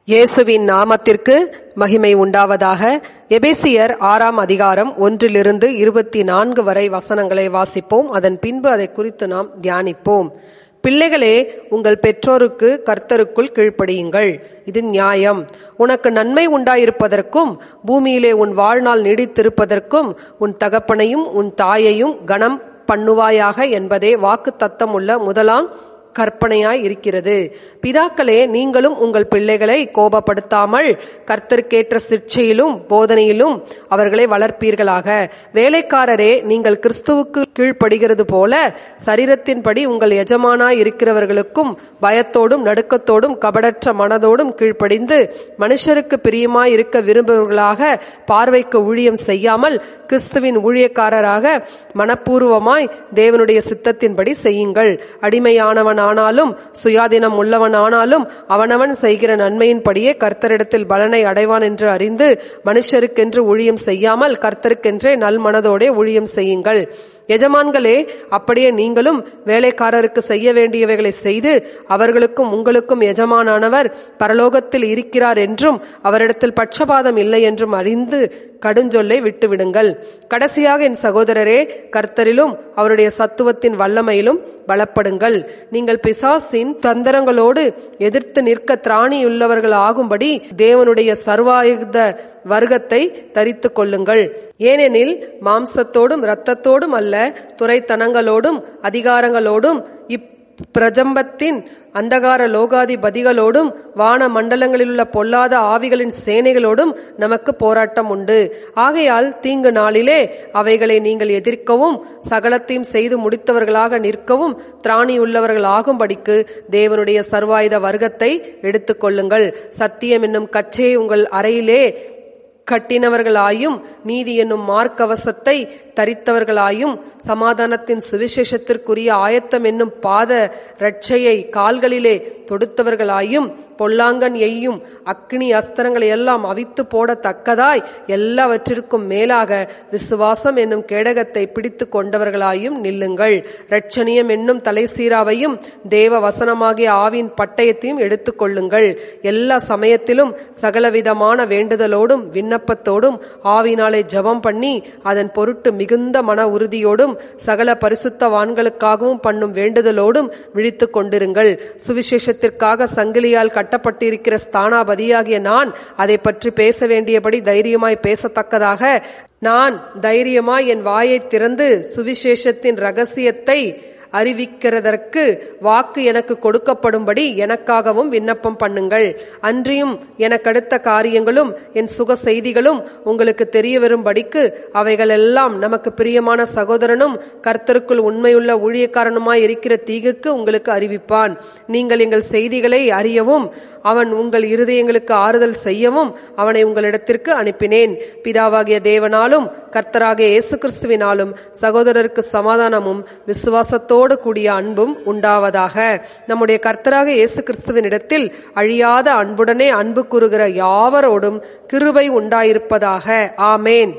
இயேசுவின் நாமத்திற்கு மகிமை உண்டாவதாக எபேசியர் ஆறாம் அதிகாரம் ஒன்றிலிருந்து இருபத்தி நான்கு வரை வசனங்களை வாசிப்போம் அதன் பின்பு அதை குறித்து நாம் தியானிப்போம் பிள்ளைகளே உங்கள் பெற்றோருக்கு கர்த்தருக்குள் கீழ்ப்படியுங்கள் இது நியாயம் உனக்கு நன்மை உண்டாயிருப்பதற்கும் பூமியிலே உன் வாழ்நாள் நீடித்திருப்பதற்கும் உன் தகப்பனையும் உன் தாயையும் கனம் பண்ணுவாயாக என்பதே வாக்கு தத்தமுள்ள முதலாம் கற்பனையாய் இருக்கிறது பிதாக்களே நீங்களும் உங்கள் பிள்ளைகளை கோபப்படுத்தாமல் கர்த்தருக்கேற்ற சிற்சையிலும் போதனையிலும் அவர்களை வளர்ப்பீர்களாக வேலைக்காரரே நீங்கள் கிறிஸ்துவுக்கு கீழ்ப்படுகிறது போல சரீரத்தின்படி உங்கள் எஜமானாய் இருக்கிறவர்களுக்கும் பயத்தோடும் நடுக்கத்தோடும் கபடற்ற மனதோடும் கீழ்ப்படிந்து மனுஷருக்கு பிரியமாய் இருக்க விரும்புவர்களாக பார்வைக்கு ஊழியம் செய்யாமல் கிறிஸ்துவின் ஊழியக்காரராக மனப்பூர்வமாய் தேவனுடைய சித்தத்தின்படி செய்யுங்கள் அடிமையானவன் ஆனாலும் சுயாதீனம் உள்ளவன் ஆனாலும் அவனவன் செய்கிற நன்மையின்படியே கர்த்தரிடத்தில் பலனை அடைவான் என்று அறிந்து மனுஷருக்கென்று ஊழியம் செய்யாமல் கர்த்தருக்கென்றே நல் மனதோடே ஊழியம் செய்யுங்கள் எஜமான்களே அப்படியே நீங்களும் வேலைக்காரருக்கு செய்ய வேண்டியவைகளை செய்து அவர்களுக்கும் உங்களுக்கும் எஜமானானவர் பரலோகத்தில் இருக்கிறார் என்றும் அவரிடத்தில் பட்சபாதம் இல்லை என்றும் அறிந்து கடுஞ்சொல்லை விட்டுவிடுங்கள் கடைசியாக என் சகோதரரே கர்த்தரிலும் அவருடைய சத்துவத்தின் வல்லமையிலும் பலப்படுங்கள் நீங்கள் பிசாசின் தந்திரங்களோடு எதிர்த்து நிற்க திராணியுள்ளவர்கள் ஆகும்படி தேவனுடைய சர்வாயுத வர்க்கத்தை தரித்து கொள்ளுங்கள் ஏனெனில் மாம்சத்தோடும் இரத்தத்தோடும் அல்ல துறைத்தனங்களோடும் அதிகாரங்களோடும் இப் பிரஜம்பத்தின் அந்தகார லோகாதிபதிகளோடும் வான மண்டலங்களிலுள்ள பொல்லாத ஆவிகளின் சேனைகளோடும் நமக்கு போராட்டம் உண்டு ஆகையால் தீங்கு நாளிலே அவைகளை நீங்கள் எதிர்க்கவும் சகலத்தையும் செய்து முடித்தவர்களாக நிற்கவும் திராணியுள்ளவர்கள் ஆகும்படிக்கு தேவனுடைய சர்வாயுத வர்க்கத்தை எடுத்துக்கொள்ளுங்கள் சத்தியம் என்னும் கச்சையை உங்கள் அறையிலே கட்டினவர்களாயும் நீதி என்னும் மார்க்கவசத்தை தரித்தவர்களாயும் சமாதானத்தின் சுவிசேஷத்திற்குரிய ஆயத்தம் என்னும் பாத ரட்சையை கால்களிலே தொடுத்தவர்களாயும் பொல்லாங்கன் எய்யும் அக்னி அஸ்திரங்களை எல்லாம் அவித்து போடத்தக்கதாய் எல்லாவற்றிற்கும் மேலாக விசுவாசம் என்னும் கேடகத்தை பிடித்து கொண்டவர்களாயும் நில்லுங்கள் ரட்சணியம் என்னும் தலைசீராவையும் தேவ வசனமாகிய ஆவின் பட்டயத்தையும் எடுத்துக்கொள்ளுங்கள் எல்லா சமயத்திலும் சகலவிதமான வேண்டுதலோடும் விண்ணப்பத்தோடும் ஆவினாலே ஜபம் பண்ணி அதன் பொருட்டு மிகுந்த மன உறுதியோடும் சகல பரிசுத்தவான்களுக்காகவும் பண்ணும் வேண்டுதலோடும் விழித்து கொண்டிருங்கள் சுவிசேஷத்திற்காக சங்கிலியால் கட்டப்பட்டிருக்கிற ஸ்தானாபதியாகிய நான் அதை பற்றி பேச வேண்டியபடி தைரியமாய் பேசத்தக்கதாக நான் தைரியமாய் என் வாயை திறந்து சுவிசேஷத்தின் ரகசியத்தை அறிவிக்கிறதற்கு வாக்கு எனக்கு கொடுக்கப்படும்படி எனக்காகவும் விண்ணப்பம் பண்ணுங்கள் அன்றியும் எனக்கடுத்த காரியங்களும் என் சுக செய்திகளும் உங்களுக்கு தெரிய வரும்படிக்கு அவைகளெல்லாம் நமக்கு பிரியமான சகோதரனும் கர்த்தருக்குள் உண்மையுள்ள ஊழியக்காரனுமாய் இருக்கிற தீகுக்கு உங்களுக்கு அறிவிப்பான் நீங்கள் எங்கள் செய்திகளை அறியவும் அவன் உங்கள் இருதயங்களுக்கு ஆறுதல் செய்யவும் அவனை உங்களிடத்திற்கு அனுப்பினேன் பிதாவாகிய தேவனாலும் கர்த்தராகிய இயேசு கிறிஸ்துவினாலும் சகோதரருக்கு சமாதானமும் விசுவாசத்தோடு கூடிய அன்பும் உண்டாவதாக நம்முடைய கர்த்தராக இயேசு கிறிஸ்துவின் இடத்தில் அழியாத அன்புடனே அன்பு கூறுகிற யாவரோடும் கிருபை உண்டாயிருப்பதாக ஆமேன்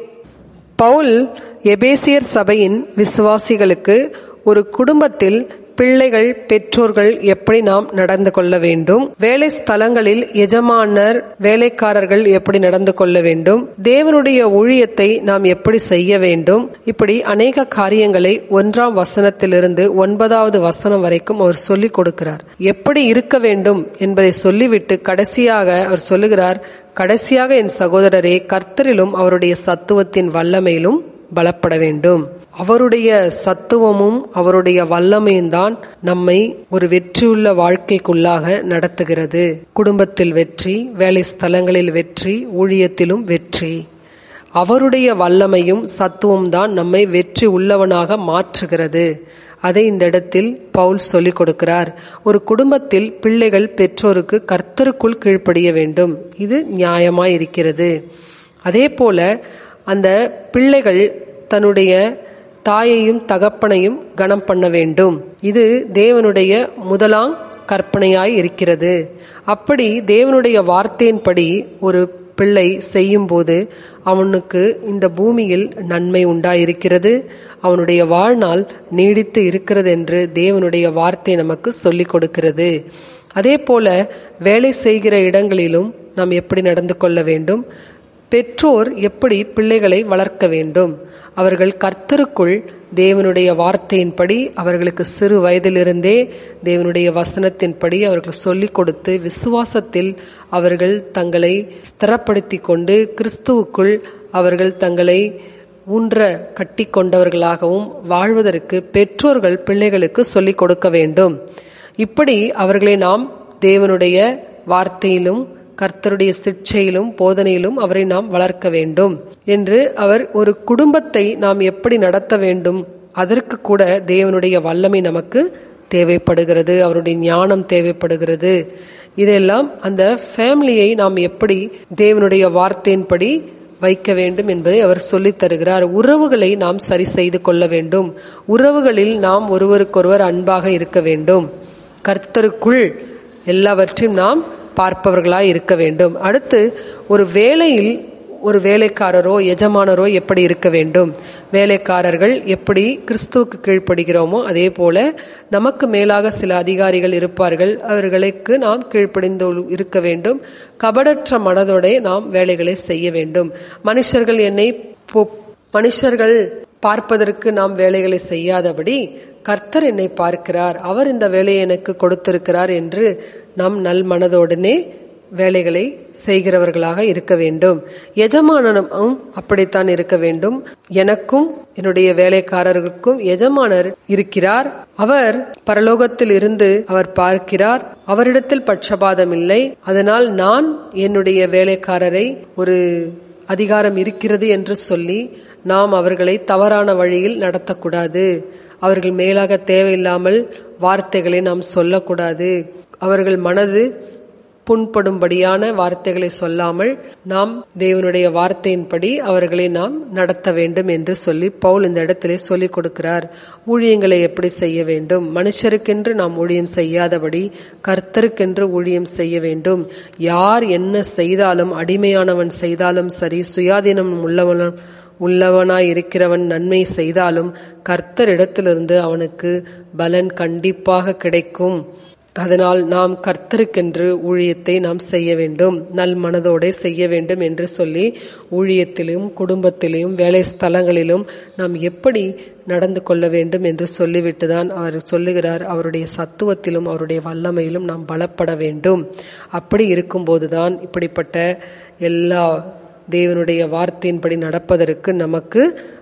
பவுல் எபேசியர் சபையின் விசுவாசிகளுக்கு ஒரு குடும்பத்தில் பிள்ளைகள் பெற்றோர்கள் எப்படி நாம் நடந்து கொள்ள வேண்டும் வேலை ஸ்தலங்களில் எஜமானர் வேலைக்காரர்கள் எப்படி நடந்து கொள்ள வேண்டும் தேவனுடைய ஊழியத்தை நாம் எப்படி செய்ய வேண்டும் இப்படி அநேக காரியங்களை ஒன்றாம் வசனத்திலிருந்து ஒன்பதாவது வசனம் வரைக்கும் அவர் சொல்லிக் கொடுக்கிறார் எப்படி இருக்க வேண்டும் என்பதை சொல்லிவிட்டு கடைசியாக அவர் சொல்லுகிறார் கடைசியாக என் சகோதரரே கர்த்தரிலும் அவருடைய சத்துவத்தின் வல்லமையிலும் பலப்பட வேண்டும் அவருடைய சத்துவமும் அவருடைய வல்லமையும் தான் நம்மை ஒரு வெற்றியுள்ள வாழ்க்கைக்குள்ளாக நடத்துகிறது குடும்பத்தில் வெற்றி வேலை ஸ்தலங்களில் வெற்றி ஊழியத்திலும் வெற்றி அவருடைய வல்லமையும் சத்துவம் தான் நம்மை வெற்றி உள்ளவனாக மாற்றுகிறது அதை இந்த இடத்தில் பவுல் சொல்லிக் கொடுக்கிறார் ஒரு குடும்பத்தில் பிள்ளைகள் பெற்றோருக்கு கர்த்தருக்குள் கீழ்ப்படிய வேண்டும் இது நியாயமாய் இருக்கிறது அதே போல அந்த பிள்ளைகள் தன்னுடைய தாயையும் தகப்பனையும் கனம் பண்ண வேண்டும் இது தேவனுடைய முதலாம் கற்பனையாய் இருக்கிறது அப்படி தேவனுடைய வார்த்தையின்படி ஒரு பிள்ளை செய்யும்போது அவனுக்கு இந்த பூமியில் நன்மை உண்டாயிருக்கிறது அவனுடைய வாழ்நாள் நீடித்து இருக்கிறது என்று தேவனுடைய வார்த்தை நமக்கு சொல்லிக் கொடுக்கிறது அதே போல வேலை செய்கிற இடங்களிலும் நாம் எப்படி நடந்து கொள்ள வேண்டும் பெற்றோர் எப்படி பிள்ளைகளை வளர்க்க வேண்டும் அவர்கள் கர்த்தருக்குள் தேவனுடைய வார்த்தையின்படி அவர்களுக்கு சிறு வயதிலிருந்தே தேவனுடைய வசனத்தின்படி அவர்கள் சொல்லிக் கொடுத்து விசுவாசத்தில் அவர்கள் தங்களை ஸ்திரப்படுத்தி கொண்டு கிறிஸ்துவுக்குள் அவர்கள் தங்களை ஊன்ற கட்டி கொண்டவர்களாகவும் வாழ்வதற்கு பெற்றோர்கள் பிள்ளைகளுக்கு சொல்லிக் கொடுக்க வேண்டும் இப்படி அவர்களை நாம் தேவனுடைய வார்த்தையிலும் கர்த்தருடைய சிக்ஷையிலும் போதனையிலும் அவரை நாம் வளர்க்க வேண்டும் என்று அவர் ஒரு குடும்பத்தை நாம் எப்படி நடத்த வேண்டும் அதற்கு கூட தேவனுடைய வல்லமை நமக்கு தேவைப்படுகிறது அவருடைய ஞானம் தேவைப்படுகிறது இதெல்லாம் அந்த ஃபேமிலியை நாம் எப்படி தேவனுடைய வார்த்தையின்படி வைக்க வேண்டும் என்பதை அவர் சொல்லித் தருகிறார் உறவுகளை நாம் சரி செய்து கொள்ள வேண்டும் உறவுகளில் நாம் ஒருவருக்கொருவர் அன்பாக இருக்க வேண்டும் கர்த்தருக்குள் எல்லாவற்றையும் நாம் பார்ப்பவர்களாய் இருக்க வேண்டும் அடுத்து ஒரு வேலையில் ஒரு வேலைக்காரரோ எஜமானரோ எப்படி இருக்க வேண்டும் வேலைக்காரர்கள் எப்படி கிறிஸ்துவுக்கு கீழ்ப்படுகிறோமோ அதே போல நமக்கு மேலாக சில அதிகாரிகள் இருப்பார்கள் அவர்களுக்கு நாம் கீழ்ப்படிந்து இருக்க வேண்டும் கபடற்ற மனதோட நாம் வேலைகளை செய்ய வேண்டும் மனுஷர்கள் என்னை மனுஷர்கள் பார்ப்பதற்கு நாம் வேலைகளை செய்யாதபடி கர்த்தர் என்னை பார்க்கிறார் அவர் இந்த வேலையை எனக்கு கொடுத்திருக்கிறார் என்று நம் நல் மனதோடனே வேலைகளை செய்கிறவர்களாக இருக்க வேண்டும் எஜமானனும் அப்படித்தான் இருக்க வேண்டும் எனக்கும் என்னுடைய வேலைக்காரர்களுக்கும் எஜமானர் இருக்கிறார் அவர் பரலோகத்தில் இருந்து அவர் பார்க்கிறார் அவரிடத்தில் பட்சபாதம் இல்லை அதனால் நான் என்னுடைய வேலைக்காரரை ஒரு அதிகாரம் இருக்கிறது என்று சொல்லி நாம் அவர்களை தவறான வழியில் நடத்தக்கூடாது அவர்கள் மேலாக தேவையில்லாமல் வார்த்தைகளை நாம் சொல்லக்கூடாது அவர்கள் மனது புண்படும்படியான வார்த்தைகளை சொல்லாமல் நாம் தேவனுடைய வார்த்தையின்படி அவர்களை நாம் நடத்த வேண்டும் என்று சொல்லி பவுல் இந்த இடத்திலே சொல்லிக் கொடுக்கிறார் ஊழியங்களை எப்படி செய்ய வேண்டும் மனுஷருக்கென்று நாம் ஊழியம் செய்யாதபடி கர்த்தருக்கென்று ஊழியம் செய்ய வேண்டும் யார் என்ன செய்தாலும் அடிமையானவன் செய்தாலும் சரி சுயாதீனம் உள்ளவன் உள்ளவனாய் இருக்கிறவன் நன்மை செய்தாலும் கர்த்தரிடத்திலிருந்து அவனுக்கு பலன் கண்டிப்பாக கிடைக்கும் அதனால் நாம் கர்த்தருக்கென்று ஊழியத்தை நாம் செய்ய வேண்டும் நல் மனதோட செய்ய வேண்டும் என்று சொல்லி ஊழியத்திலும் குடும்பத்திலும் வேலை ஸ்தலங்களிலும் நாம் எப்படி நடந்து கொள்ள வேண்டும் என்று சொல்லிவிட்டுதான் அவர் சொல்லுகிறார் அவருடைய சத்துவத்திலும் அவருடைய வல்லமையிலும் நாம் பலப்பட வேண்டும் அப்படி இருக்கும்போதுதான் இப்படிப்பட்ட எல்லா தேவனுடைய வார்த்தையின்படி நடப்பதற்கு நமக்கு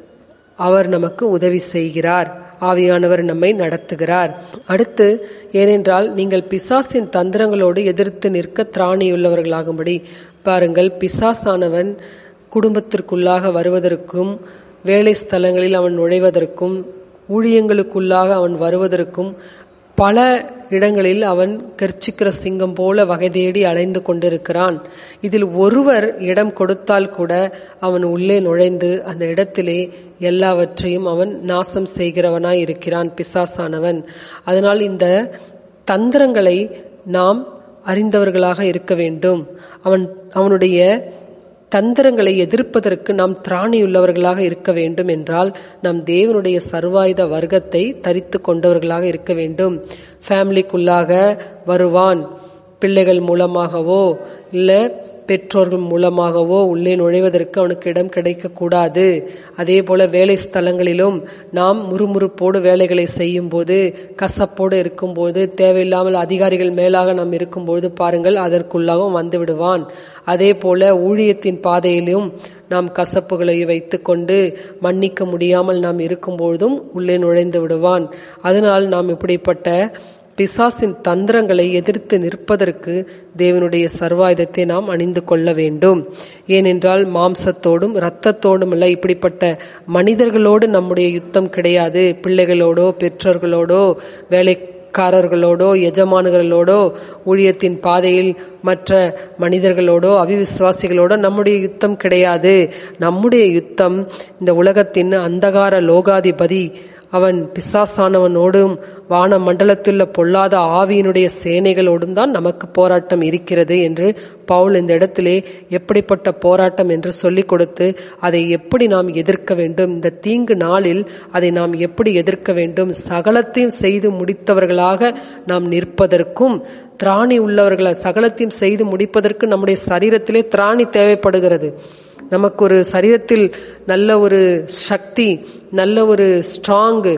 அவர் நமக்கு உதவி செய்கிறார் ஆவியானவர் நம்மை நடத்துகிறார் அடுத்து ஏனென்றால் நீங்கள் பிசாசின் தந்திரங்களோடு எதிர்த்து நிற்க திராணியுள்ளவர்களாகும்படி பாருங்கள் பிசாசானவன் குடும்பத்திற்குள்ளாக வருவதற்கும் வேலை ஸ்தலங்களில் அவன் நுழைவதற்கும் ஊழியங்களுக்குள்ளாக அவன் வருவதற்கும் பல இடங்களில் அவன் கர்ச்சிக்கிற சிங்கம் போல வகை தேடி அலைந்து கொண்டிருக்கிறான் இதில் ஒருவர் இடம் கொடுத்தால் கூட அவன் உள்ளே நுழைந்து அந்த இடத்திலே எல்லாவற்றையும் அவன் நாசம் செய்கிறவனாய் இருக்கிறான் பிசாசானவன் அதனால் இந்த தந்திரங்களை நாம் அறிந்தவர்களாக இருக்க வேண்டும் அவன் அவனுடைய தந்திரங்களை எதிர்ப்பதற்கு நாம் திராணியுள்ளவர்களாக இருக்க வேண்டும் என்றால் நம் தேவனுடைய சர்வாயுத வர்க்கத்தை தரித்து கொண்டவர்களாக இருக்க வேண்டும் ஃபேமிலிக்குள்ளாக வருவான் பிள்ளைகள் மூலமாகவோ இல்லை பெற்றோர்கள் மூலமாகவோ உள்ளே நுழைவதற்கு அவனுக்கு இடம் கிடைக்கக்கூடாது அதே போல வேலை ஸ்தலங்களிலும் நாம் முறுமுறுப்போடு வேலைகளை செய்யும் போது கசப்போடு இருக்கும்போது தேவையில்லாமல் அதிகாரிகள் மேலாக நாம் இருக்கும்போது பாருங்கள் அதற்குள்ளாகவும் வந்து விடுவான் அதே போல ஊழியத்தின் பாதையிலும் நாம் கசப்புகளை வைத்துக்கொண்டு மன்னிக்க முடியாமல் நாம் இருக்கும்பொழுதும் உள்ளே நுழைந்து விடுவான் அதனால் நாம் இப்படிப்பட்ட பிசாசின் தந்திரங்களை எதிர்த்து நிற்பதற்கு தேவனுடைய சர்வாயுதத்தை நாம் அணிந்து கொள்ள வேண்டும் ஏனென்றால் மாம்சத்தோடும் இரத்தத்தோடும் அல்ல இப்படிப்பட்ட மனிதர்களோடு நம்முடைய யுத்தம் கிடையாது பிள்ளைகளோடோ பெற்றோர்களோடோ வேலை காரர்களோடோ எஜமானுகளோடோ ஊழியத்தின் பாதையில் மற்ற மனிதர்களோடோ அவிவிசுவாசிகளோடோ நம்முடைய யுத்தம் கிடையாது நம்முடைய யுத்தம் இந்த உலகத்தின் அந்தகார லோகாதிபதி அவன் பிசாசானவனோடும் வான மண்டலத்துள்ள பொல்லாத ஆவியினுடைய சேனைகளோடும் தான் நமக்கு போராட்டம் இருக்கிறது என்று பவுல் இந்த இடத்திலே எப்படிப்பட்ட போராட்டம் என்று சொல்லிக் கொடுத்து அதை எப்படி நாம் எதிர்க்க வேண்டும் இந்த தீங்கு நாளில் அதை நாம் எப்படி எதிர்க்க வேண்டும் சகலத்தையும் செய்து முடித்தவர்களாக நாம் நிற்பதற்கும் திராணி உள்ளவர்களை சகலத்தையும் செய்து முடிப்பதற்கு நம்முடைய சரீரத்திலே திராணி தேவைப்படுகிறது நமக்கு ஒரு சரீரத்தில் நல்ல ஒரு சக்தி நல்ல ஒரு ஸ்ட்ராங்கு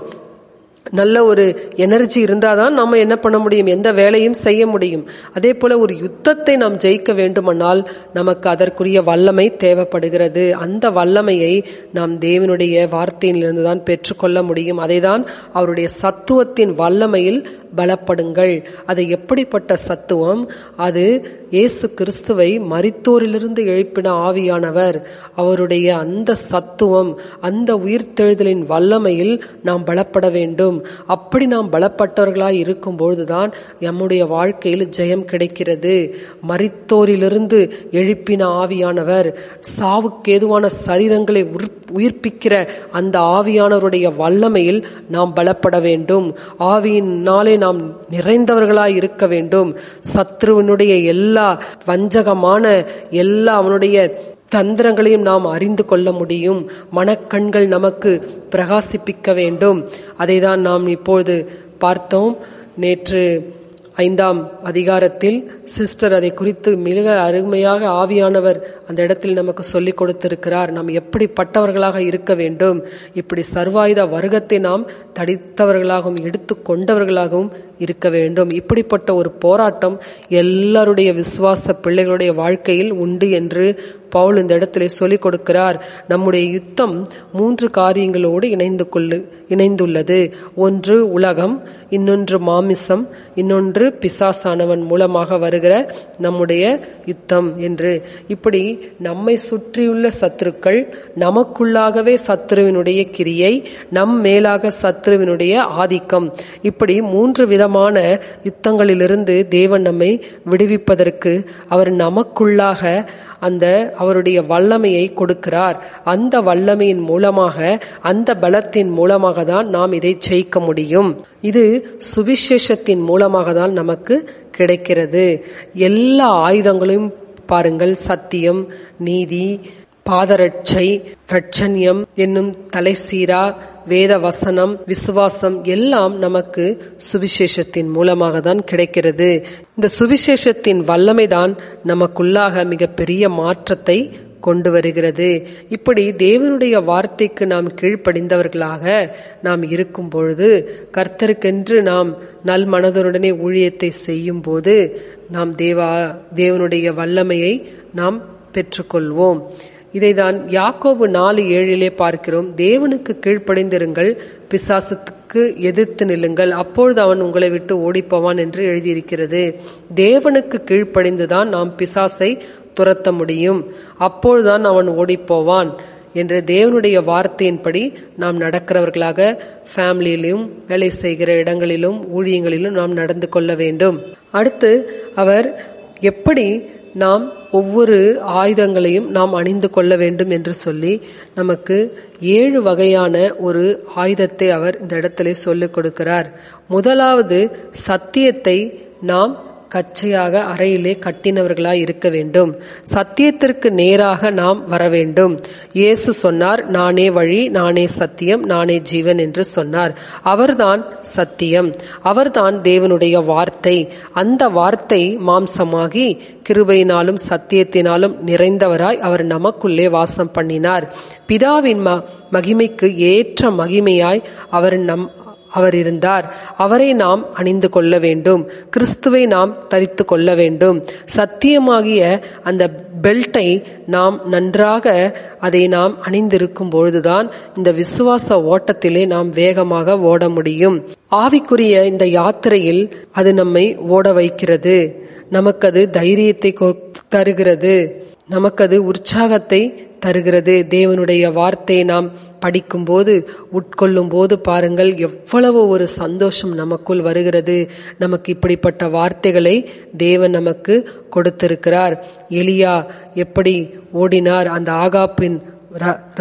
நல்ல ஒரு எனர்ஜி இருந்தால் தான் நம்ம என்ன பண்ண முடியும் எந்த வேலையும் செய்ய முடியும் அதே போல ஒரு யுத்தத்தை நாம் ஜெயிக்க வேண்டுமானால் நமக்கு அதற்குரிய வல்லமை தேவைப்படுகிறது அந்த வல்லமையை நாம் தேவனுடைய வார்த்தையிலிருந்து தான் பெற்றுக்கொள்ள முடியும் அதை தான் அவருடைய சத்துவத்தின் வல்லமையில் பலப்படுங்கள் அது எப்படிப்பட்ட சத்துவம் அது இயேசு கிறிஸ்துவை மரித்தோரிலிருந்து எழுப்பின ஆவியானவர் அவருடைய அந்த சத்துவம் அந்த உயிர்த்தெழுதலின் வல்லமையில் நாம் பலப்பட வேண்டும் அப்படி நாம் பலப்பட்டவர்களாய் இருக்கும் பொழுதுதான் நம்முடைய வாழ்க்கையில் ஜெயம் கிடைக்கிறது மரித்தோரிலிருந்து எழுப்பின ஆவியானவர் சாவுக்கு ஏதுவான சரீரங்களை உயிர்ப்பிக்கிற அந்த ஆவியானவருடைய வல்லமையில் நாம் பலப்பட வேண்டும் ஆவியினாலே நாம் நிறைந்தவர்களாய் இருக்க வேண்டும் சத்ருவனுடைய எல்லா வஞ்சகமான எல்லா அவனுடைய தந்திரங்களையும் நாம் அறிந்து கொள்ள முடியும் மனக்கண்கள் நமக்கு பிரகாசிப்பிக்க வேண்டும் அதை தான் நாம் இப்பொழுது பார்த்தோம் நேற்று ஐந்தாம் அதிகாரத்தில் சிஸ்டர் அதை குறித்து மிக அருமையாக ஆவியானவர் அந்த இடத்தில் நமக்கு சொல்லிக் கொடுத்திருக்கிறார் நாம் எப்படிப்பட்டவர்களாக இருக்க வேண்டும் இப்படி சர்வாயுத வர்க்கத்தை நாம் தடித்தவர்களாகவும் எடுத்து கொண்டவர்களாகவும் இருக்க வேண்டும் இப்படிப்பட்ட ஒரு போராட்டம் எல்லாருடைய விசுவாச பிள்ளைகளுடைய வாழ்க்கையில் உண்டு என்று பவுல் இந்த இடத்திலே சொல்லிக் கொடுக்கிறார் நம்முடைய யுத்தம் மூன்று காரியங்களோடு இணைந்து கொள்ளு இணைந்துள்ளது ஒன்று உலகம் இன்னொன்று மாமிசம் இன்னொன்று பிசாசானவன் மூலமாக வருகிற நம்முடைய யுத்தம் என்று இப்படி நம்மை சுற்றியுள்ள சத்துருக்கள் நமக்குள்ளாகவே சத்துருவினுடைய கிரியை நம் மேலாக சத்துருவினுடைய ஆதிக்கம் இப்படி மூன்று விதமான யுத்தங்களிலிருந்து தேவன் நம்மை விடுவிப்பதற்கு அவர் நமக்குள்ளாக அந்த அவருடைய வல்லமையை கொடுக்கிறார் அந்த வல்லமையின் மூலமாக அந்த பலத்தின் மூலமாக தான் நாம் இதை ஜெயிக்க முடியும் இது சுவிசேஷத்தின் மூலமாக தான் நமக்கு கிடைக்கிறது எல்லா ஆயுதங்களையும் பாருங்கள் சத்தியம் நீதி பாதரட்சை ரட்சண்யம் என்னும் தலைசீரா வேத வசனம் விசுவாசம் எல்லாம் நமக்கு சுவிசேஷத்தின் மூலமாக தான் கிடைக்கிறது இந்த சுவிசேஷத்தின் வல்லமைதான் நமக்குள்ளாக மிகப்பெரிய மாற்றத்தை கொண்டு வருகிறது இப்படி தேவனுடைய வார்த்தைக்கு நாம் கீழ்ப்படிந்தவர்களாக நாம் இருக்கும் பொழுது கர்த்தருக்கென்று நாம் நல் மனதனுடனே ஊழியத்தை செய்யும் போது நாம் தேவா தேவனுடைய வல்லமையை நாம் பெற்றுக்கொள்வோம் இதைதான் யாக்கோபு நாலு ஏழிலே பார்க்கிறோம் தேவனுக்கு கீழ்ப்படைந்திருங்கள் பிசாசத்துக்கு எதிர்த்து நில்லுங்கள் அப்பொழுது அவன் உங்களை விட்டு ஓடிப்போவான் என்று எழுதியிருக்கிறது தேவனுக்கு கீழ்ப்படிந்துதான் நாம் பிசாசை துரத்த முடியும் அப்பொழுதுதான் அவன் ஓடிப்போவான் என்ற தேவனுடைய வார்த்தையின்படி நாம் நடக்கிறவர்களாக ஃபேமிலியிலும் வேலை செய்கிற இடங்களிலும் ஊழியங்களிலும் நாம் நடந்து கொள்ள வேண்டும் அடுத்து அவர் எப்படி நாம் ஒவ்வொரு ஆயுதங்களையும் நாம் அணிந்து கொள்ள வேண்டும் என்று சொல்லி நமக்கு ஏழு வகையான ஒரு ஆயுதத்தை அவர் இந்த இடத்துல சொல்லிக் கொடுக்கிறார் முதலாவது சத்தியத்தை நாம் கச்சையாக அறையிலே கட்டினவர்களாய் இருக்க வேண்டும் சத்தியத்திற்கு நேராக நாம் வர வேண்டும் இயேசு சொன்னார் நானே வழி நானே சத்தியம் நானே ஜீவன் என்று சொன்னார் அவர்தான் சத்தியம் அவர்தான் தேவனுடைய வார்த்தை அந்த வார்த்தை மாம்சமாகி கிருபையினாலும் சத்தியத்தினாலும் நிறைந்தவராய் அவர் நமக்குள்ளே வாசம் பண்ணினார் பிதாவின் ம மகிமைக்கு ஏற்ற மகிமையாய் அவர் நம் அவர் இருந்தார் அவரை நாம் அணிந்து கொள்ள வேண்டும் கிறிஸ்துவை நாம் தரித்து கொள்ள வேண்டும் சத்தியமாகிய அந்த பெல்ட்டை நாம் நன்றாக அதை நாம் அணிந்திருக்கும் பொழுதுதான் இந்த விசுவாச ஓட்டத்திலே நாம் வேகமாக ஓட முடியும் ஆவிக்குரிய இந்த யாத்திரையில் அது நம்மை ஓட வைக்கிறது நமக்கு அது தைரியத்தை தருகிறது நமக்கு அது உற்சாகத்தை தருகிறது தேவனுடைய வார்த்தையை நாம் படிக்கும்போது உட்கொள்ளும் போது பாருங்கள் எவ்வளவு ஒரு சந்தோஷம் நமக்குள் வருகிறது நமக்கு இப்படிப்பட்ட வார்த்தைகளை தேவன் நமக்கு கொடுத்திருக்கிறார் எலியா எப்படி ஓடினார் அந்த ஆகாப்பின்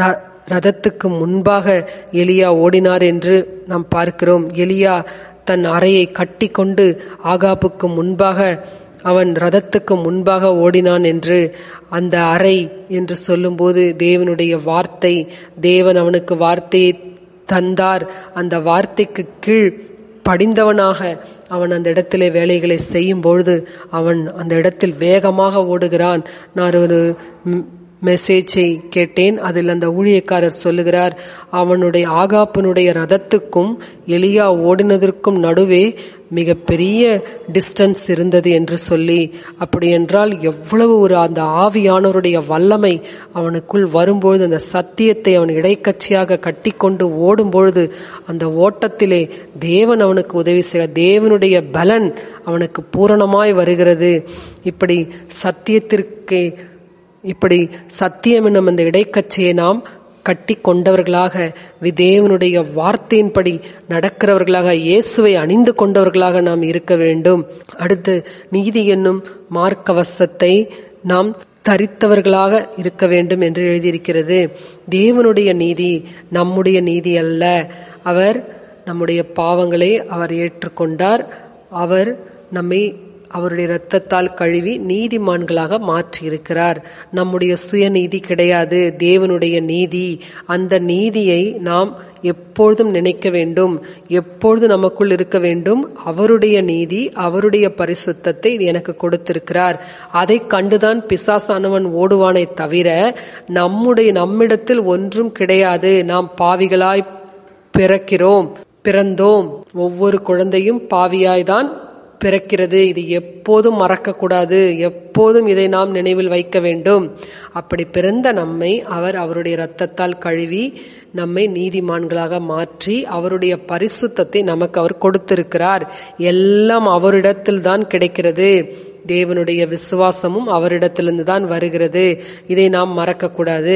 ரதத்துக்கு முன்பாக எலியா ஓடினார் என்று நாம் பார்க்கிறோம் எலியா தன் அறையை கட்டி கொண்டு ஆகாப்புக்கு முன்பாக அவன் ரதத்துக்கு முன்பாக ஓடினான் என்று அந்த அறை என்று சொல்லும்போது தேவனுடைய வார்த்தை தேவன் அவனுக்கு வார்த்தையை தந்தார் அந்த வார்த்தைக்கு கீழ் படிந்தவனாக அவன் அந்த இடத்திலே வேலைகளை செய்யும் பொழுது அவன் அந்த இடத்தில் வேகமாக ஓடுகிறான் நான் ஒரு மெசேஜை கேட்டேன் அதில் அந்த ஊழியக்காரர் சொல்லுகிறார் அவனுடைய ஆகாப்பனுடைய ரதத்துக்கும் எலியா ஓடினதற்கும் நடுவே மிகப்பெரிய டிஸ்டன்ஸ் இருந்தது என்று சொல்லி அப்படி என்றால் எவ்வளவு ஒரு அந்த ஆவியானவருடைய வல்லமை அவனுக்குள் வரும்பொழுது அந்த சத்தியத்தை அவன் இடைக்கட்சியாக கட்டிக்கொண்டு ஓடும்பொழுது அந்த ஓட்டத்திலே தேவன் அவனுக்கு உதவி செய்ய தேவனுடைய பலன் அவனுக்கு பூரணமாய் வருகிறது இப்படி சத்தியத்திற்கு இப்படி சத்தியம் என்னும் அந்த இடைக்கட்சியை நாம் கட்டி கொண்டவர்களாக விதேவனுடைய வார்த்தையின்படி நடக்கிறவர்களாக இயேசுவை அணிந்து கொண்டவர்களாக நாம் இருக்க வேண்டும் அடுத்து நீதி என்னும் மார்க்கவசத்தை நாம் தரித்தவர்களாக இருக்க வேண்டும் என்று எழுதியிருக்கிறது தேவனுடைய நீதி நம்முடைய நீதி அல்ல அவர் நம்முடைய பாவங்களை அவர் ஏற்றுக்கொண்டார் அவர் நம்மை அவருடைய இரத்தத்தால் கழுவி நீதிமான்களாக மாற்றியிருக்கிறார் நம்முடைய சுயநீதி கிடையாது தேவனுடைய நீதி அந்த நீதியை நாம் எப்பொழுதும் நினைக்க வேண்டும் எப்பொழுது நமக்குள் இருக்க வேண்டும் அவருடைய நீதி அவருடைய பரிசுத்தத்தை இது எனக்கு கொடுத்திருக்கிறார் அதை கண்டுதான் பிசாசானவன் ஓடுவானே தவிர நம்முடைய நம்மிடத்தில் ஒன்றும் கிடையாது நாம் பாவிகளாய் பிறக்கிறோம் பிறந்தோம் ஒவ்வொரு குழந்தையும் பாவியாய்தான் பிறக்கிறது இது எப்போதும் மறக்கக்கூடாது எப்போதும் இதை நாம் நினைவில் வைக்க வேண்டும் அப்படி பிறந்த நம்மை அவர் அவருடைய இரத்தத்தால் கழுவி நம்மை நீதிமான்களாக மாற்றி அவருடைய பரிசுத்தத்தை நமக்கு அவர் கொடுத்திருக்கிறார் எல்லாம் அவரிடத்தில் தான் கிடைக்கிறது தேவனுடைய விசுவாசமும் அவரிடத்திலிருந்து தான் வருகிறது இதை நாம் மறக்கக்கூடாது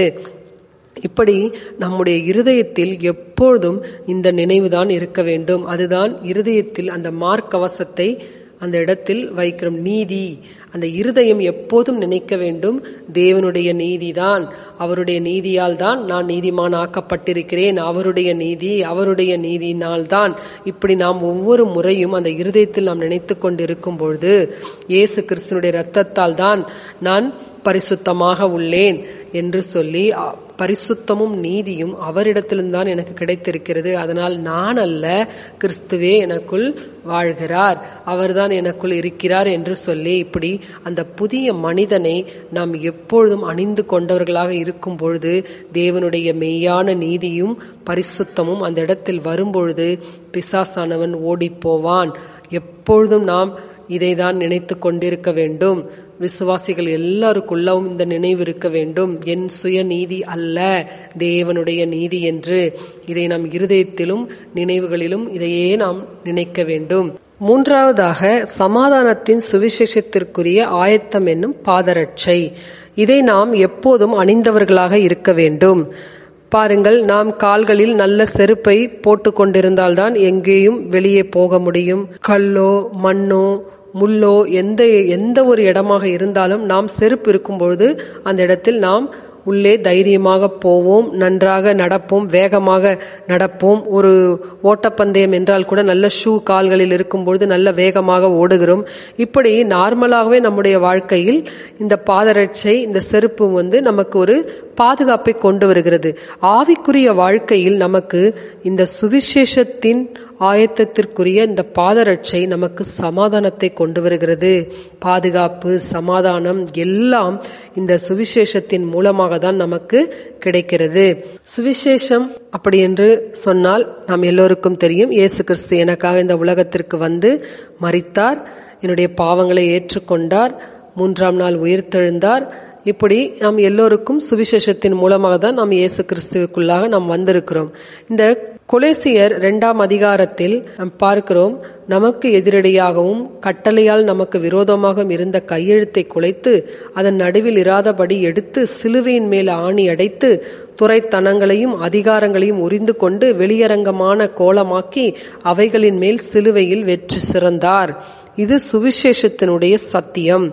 இப்படி நம்முடைய இருதயத்தில் எப்பொழுதும் இந்த நினைவுதான் இருக்க வேண்டும் அதுதான் இருதயத்தில் அந்த மார்க்கவசத்தை அந்த இடத்தில் வைக்கிறோம் நீதி அந்த இருதயம் எப்போதும் நினைக்க வேண்டும் தேவனுடைய நீதிதான் அவருடைய நீதியால் தான் நான் நீதிமான் ஆக்கப்பட்டிருக்கிறேன் அவருடைய நீதி அவருடைய நீதியினால் தான் இப்படி நாம் ஒவ்வொரு முறையும் அந்த இருதயத்தில் நாம் நினைத்து கொண்டிருக்கும் பொழுது இயேசு கிறிஸ்தனுடைய இரத்தத்தால் தான் நான் பரிசுத்தமாக உள்ளேன் என்று சொல்லி பரிசுத்தமும் நீதியும் அவரிடத்திலிருந்தான் எனக்கு கிடைத்திருக்கிறது அதனால் நான் அல்ல கிறிஸ்துவே எனக்குள் வாழ்கிறார் அவர்தான் எனக்குள் இருக்கிறார் என்று சொல்லி இப்படி அந்த புதிய மனிதனை நாம் எப்பொழுதும் அணிந்து கொண்டவர்களாக இருக்கும் பொழுது தேவனுடைய மெய்யான நீதியும் பரிசுத்தமும் அந்த இடத்தில் வரும்பொழுது பிசாசானவன் ஓடி போவான் எப்பொழுதும் நாம் இதைதான் நினைத்து கொண்டிருக்க வேண்டும் விசுவாசிகள் எல்லாருக்குள்ளவும் இந்த நினைவு இருக்க வேண்டும் என் சுய நீதி அல்ல தேவனுடைய நீதி என்று இதை நம் இருதயத்திலும் நினைவுகளிலும் இதையே நாம் நினைக்க வேண்டும் மூன்றாவதாக சமாதானத்தின் சுவிசேஷத்திற்குரிய ஆயத்தம் என்னும் பாதரட்சை இதை நாம் எப்போதும் அணிந்தவர்களாக இருக்க வேண்டும் பாருங்கள் நாம் கால்களில் நல்ல செருப்பை போட்டு கொண்டிருந்தால்தான் எங்கேயும் வெளியே போக முடியும் கல்லோ மண்ணோ முள்ளோ எந்த எந்த ஒரு இடமாக இருந்தாலும் நாம் செருப்பு இருக்கும் பொழுது அந்த இடத்தில் நாம் உள்ளே தைரியமாக போவோம் நன்றாக நடப்போம் வேகமாக நடப்போம் ஒரு ஓட்டப்பந்தயம் என்றால் கூட நல்ல ஷூ கால்களில் இருக்கும்பொழுது நல்ல வேகமாக ஓடுகிறோம் இப்படி நார்மலாகவே நம்முடைய வாழ்க்கையில் இந்த பாதரட்சை இந்த செருப்பு வந்து நமக்கு ஒரு பாதுகாப்பை கொண்டு வருகிறது ஆவிக்குரிய வாழ்க்கையில் நமக்கு இந்த சுவிசேஷத்தின் ஆயத்தத்திற்குரிய இந்த பாதரட்சை நமக்கு சமாதானத்தை கொண்டு வருகிறது பாதுகாப்பு சமாதானம் எல்லாம் இந்த சுவிசேஷத்தின் மூலமாக தான் நமக்கு கிடைக்கிறது சுவிசேஷம் அப்படி என்று சொன்னால் நாம் எல்லோருக்கும் தெரியும் இயேசு கிறிஸ்து எனக்காக இந்த உலகத்திற்கு வந்து மறித்தார் என்னுடைய பாவங்களை ஏற்றுக்கொண்டார் மூன்றாம் நாள் உயிர்த்தெழுந்தார் இப்படி நாம் எல்லோருக்கும் சுவிசேஷத்தின் மூலமாக தான் நாம் இயேசு கிறிஸ்துவுக்குள்ளாக நாம் வந்திருக்கிறோம் இந்த கொலேசியர் இரண்டாம் அதிகாரத்தில் நாம் பார்க்கிறோம் நமக்கு எதிரடியாகவும் கட்டளையால் நமக்கு விரோதமாகவும் இருந்த கையெழுத்தை குலைத்து அதன் நடுவில் இராதபடி எடுத்து சிலுவையின் மேல் ஆணி அடைத்து துறைத்தனங்களையும் அதிகாரங்களையும் உரிந்து கொண்டு வெளியரங்கமான கோலமாக்கி அவைகளின் மேல் சிலுவையில் வெற்றி சிறந்தார் இது சுவிசேஷத்தினுடைய சத்தியம்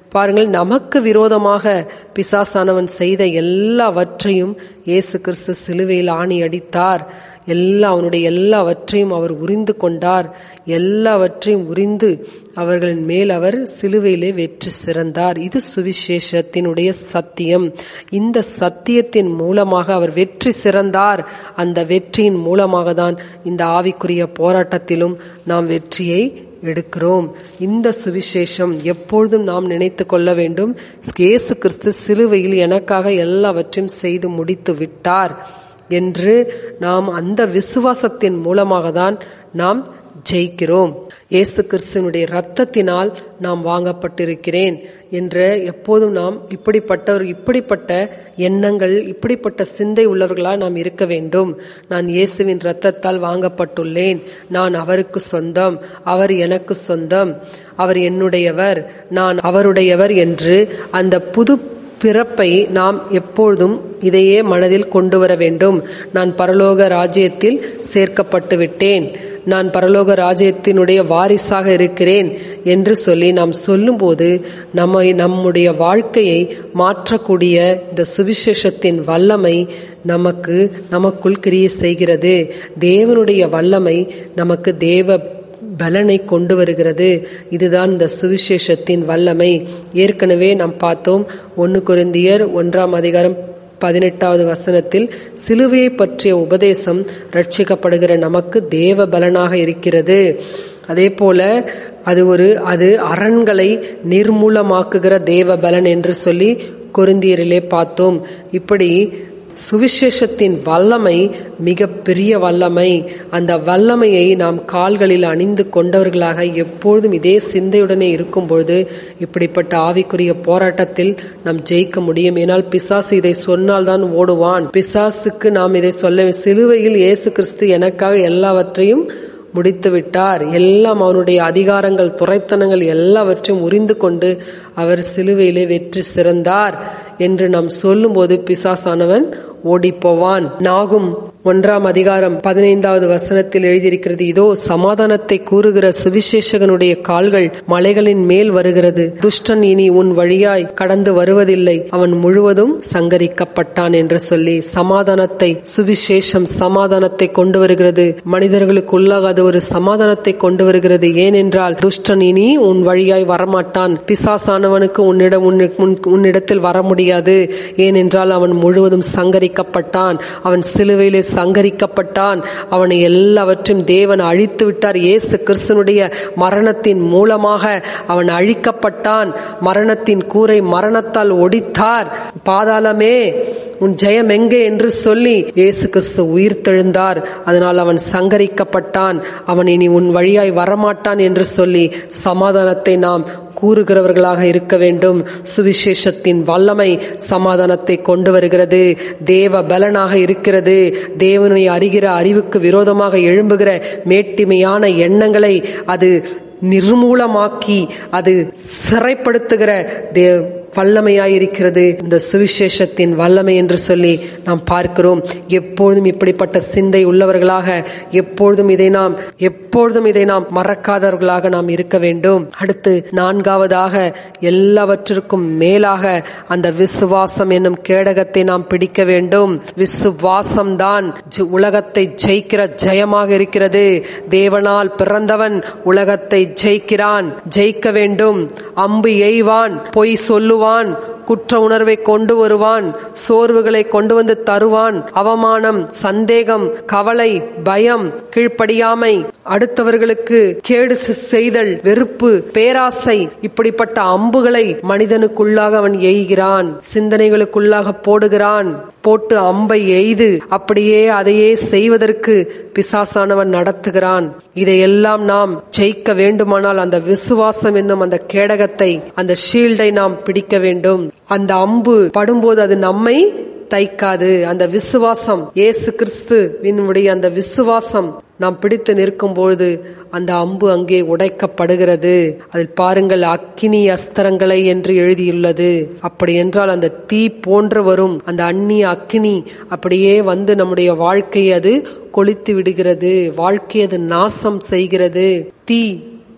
பாருங்கள் நமக்கு விரோதமாக பிசாசானவன் செய்த எல்லாவற்றையும் இயேசு கிறிஸ்து சிலுவையில் ஆணி அடித்தார் எல்லா அவனுடைய எல்லாவற்றையும் அவர் உரிந்து கொண்டார் எல்லாவற்றையும் உரிந்து அவர்களின் மேல் அவர் சிலுவையிலே வெற்றி சிறந்தார் இது சுவிசேஷத்தினுடைய சத்தியம் இந்த சத்தியத்தின் மூலமாக அவர் வெற்றி சிறந்தார் அந்த வெற்றியின் மூலமாக தான் இந்த ஆவிக்குரிய போராட்டத்திலும் நாம் வெற்றியை எடுக்கிறோம் இந்த சுவிசேஷம் எப்பொழுதும் நாம் நினைத்து கொள்ள வேண்டும் இயேசு கிறிஸ்து சிலுவையில் எனக்காக எல்லாவற்றையும் செய்து முடித்து விட்டார் என்று நாம் அந்த விசுவாசத்தின் மூலமாக தான் நாம் ஜெயிக்கிறோம் இயேசு கிறிஸ்துவனுடைய ரத்தத்தினால் நாம் வாங்கப்பட்டிருக்கிறேன் என்ற எப்போதும் நாம் இப்படிப்பட்டவர் இப்படிப்பட்ட எண்ணங்கள் இப்படிப்பட்ட சிந்தை உள்ளவர்களாக நாம் இருக்க வேண்டும் நான் இயேசுவின் ரத்தத்தால் வாங்கப்பட்டுள்ளேன் நான் அவருக்கு சொந்தம் அவர் எனக்கு சொந்தம் அவர் என்னுடையவர் நான் அவருடையவர் என்று அந்த புது பிறப்பை நாம் எப்பொழுதும் இதையே மனதில் கொண்டு வர வேண்டும் நான் பரலோக ராஜ்யத்தில் சேர்க்கப்பட்டு விட்டேன் நான் பரலோக ராஜ்யத்தினுடைய வாரிசாக இருக்கிறேன் என்று சொல்லி நாம் சொல்லும்போது நம்மை நம்முடைய வாழ்க்கையை மாற்றக்கூடிய இந்த சுவிசேஷத்தின் வல்லமை நமக்கு நமக்குள் கிரியை செய்கிறது தேவனுடைய வல்லமை நமக்கு தேவ பலனை கொண்டு வருகிறது இதுதான் இந்த சுவிசேஷத்தின் வல்லமை ஏற்கனவே நாம் பார்த்தோம் ஒன்னு குருந்தியர் ஒன்றாம் அதிகாரம் பதினெட்டாவது வசனத்தில் சிலுவையை பற்றிய உபதேசம் ரட்சிக்கப்படுகிற நமக்கு தேவ பலனாக இருக்கிறது அதே போல அது ஒரு அது அரண்களை நிர்மூலமாக்குகிற தேவ பலன் என்று சொல்லி கொருந்தியரிலே பார்த்தோம் இப்படி சுவிசேஷத்தின் வல்லமை மிக பெரிய வல்லமை அந்த வல்லமையை நாம் கால்களில் அணிந்து கொண்டவர்களாக எப்பொழுதும் இதே சிந்தையுடனே இருக்கும் பொழுது இப்படிப்பட்ட ஆவிக்குரிய போராட்டத்தில் நாம் ஜெயிக்க முடியும் ஏனால் பிசாசு இதை சொன்னால்தான் ஓடுவான் பிசாசுக்கு நாம் இதை சொல்ல சிலுவையில் இயேசு கிறிஸ்து எனக்காக எல்லாவற்றையும் முடித்து விட்டார் எல்லாம் அவனுடைய அதிகாரங்கள் துறைத்தனங்கள் எல்லாவற்றையும் உரிந்து கொண்டு அவர் சிலுவையிலே வெற்றி சிறந்தார் என்று நாம் சொல்லும்போது பிசாசானவன் ஓடிப்போவான் நாகும் ஒன்றாம் அதிகாரம் பதினைந்தாவது வசனத்தில் எழுதியிருக்கிறது இதோ சமாதானத்தை கூறுகிற சுவிசேஷகனுடைய கால்கள் மலைகளின் மேல் வருகிறது துஷ்டன் இனி உன் வழியாய் கடந்து வருவதில்லை அவன் முழுவதும் சங்கரிக்கப்பட்டான் என்று சொல்லி சமாதானத்தை சுவிசேஷம் சமாதானத்தை கொண்டு வருகிறது மனிதர்களுக்குள்ளாக அது ஒரு சமாதானத்தை கொண்டு வருகிறது ஏனென்றால் துஷ்டன் இனி உன் வழியாய் வரமாட்டான் பிசாசானவனுக்கு உன்னிடம் உன்னிடத்தில் வர முடியாது ஏனென்றால் அவன் முழுவதும் சங்கரிக்கப்பட்டான் அவன் சிலுவையிலே சங்கரிக்கப்பட்டான் அவனை எல்லாவற்றையும் தேவன் அழித்து விட்டார் இயேசு கிறிஸ்தனுடைய மரணத்தின் மூலமாக அவன் அழிக்கப்பட்டான் மரணத்தின் கூரை மரணத்தால் ஒடித்தார் பாதாளமே உன் ஜெயம் எங்கே என்று சொல்லி இயேசு கிறிஸ்து உயிர் தெழுந்தார் அதனால் அவன் சங்கரிக்கப்பட்டான் அவன் இனி உன் வழியாய் வரமாட்டான் என்று சொல்லி சமாதானத்தை நாம் கூறுகிறவர்களாக இருக்க வேண்டும் சுவிசேஷத்தின் வல்லமை சமாதானத்தை கொண்டு வருகிறது தேவ பலனாக இருக்கிறது தேவனை அறிகிற அறிவுக்கு விரோதமாக எழும்புகிற மேட்டிமையான எண்ணங்களை அது நிர்மூலமாக்கி அது சிறைப்படுத்துகிற தே வல்லமையாயிருக்கிறது இந்த சுவிசேஷத்தின் வல்லமை என்று சொல்லி நாம் பார்க்கிறோம் எப்பொழுதும் இப்படிப்பட்ட சிந்தை உள்ளவர்களாக எப்பொழுதும் இதை நாம் எப்பொழுதும் இதை நாம் மறக்காதவர்களாக நாம் இருக்க வேண்டும் அடுத்து நான்காவதாக எல்லாவற்றிற்கும் மேலாக அந்த விசுவாசம் என்னும் கேடகத்தை நாம் பிடிக்க வேண்டும் விசுவாசம் தான் உலகத்தை ஜெயிக்கிற ஜெயமாக இருக்கிறது தேவனால் பிறந்தவன் உலகத்தை ஜெயிக்கிறான் ஜெயிக்க வேண்டும் அம்பு எய்வான் பொய் சொல்லுவான் குற்ற உணர்வை கொண்டு வருவான் சோர்வுகளை கொண்டு வந்து தருவான் அவமானம் சந்தேகம் கவலை பயம் கீழ்ப்படியாமை அடுத்தவர்களுக்கு கேடு செய்தல் வெறுப்பு பேராசை இப்படிப்பட்ட அம்புகளை மனிதனுக்குள்ளாக அவன் எய்கிறான் சிந்தனைகளுக்குள்ளாக போடுகிறான் போட்டு அம்பை எய்து அப்படியே அதையே செய்வதற்கு பிசாசானவன் நடத்துகிறான் இதையெல்லாம் நாம் ஜெயிக்க வேண்டுமானால் அந்த விசுவாசம் என்னும் அந்த கேடகத்தை அந்த ஷீல்டை நாம் பிடிக்க வேண்டும் அந்த அம்பு படும்போது அது நம்மை தைக்காது அந்த விசுவாசம் இயேசு கிறிஸ்துவினுடைய அந்த விசுவாசம் நாம் பிடித்து நிற்கும் பொழுது அந்த அம்பு அங்கே உடைக்கப்படுகிறது அதில் பாருங்கள் அக்கினி அஸ்திரங்களை என்று எழுதியுள்ளது அப்படி என்றால் அந்த தீ போன்று வரும் அந்த அந்நிய அக்கினி அப்படியே வந்து நம்முடைய வாழ்க்கையை அது கொளித்து விடுகிறது வாழ்க்கையை அது நாசம் செய்கிறது தீ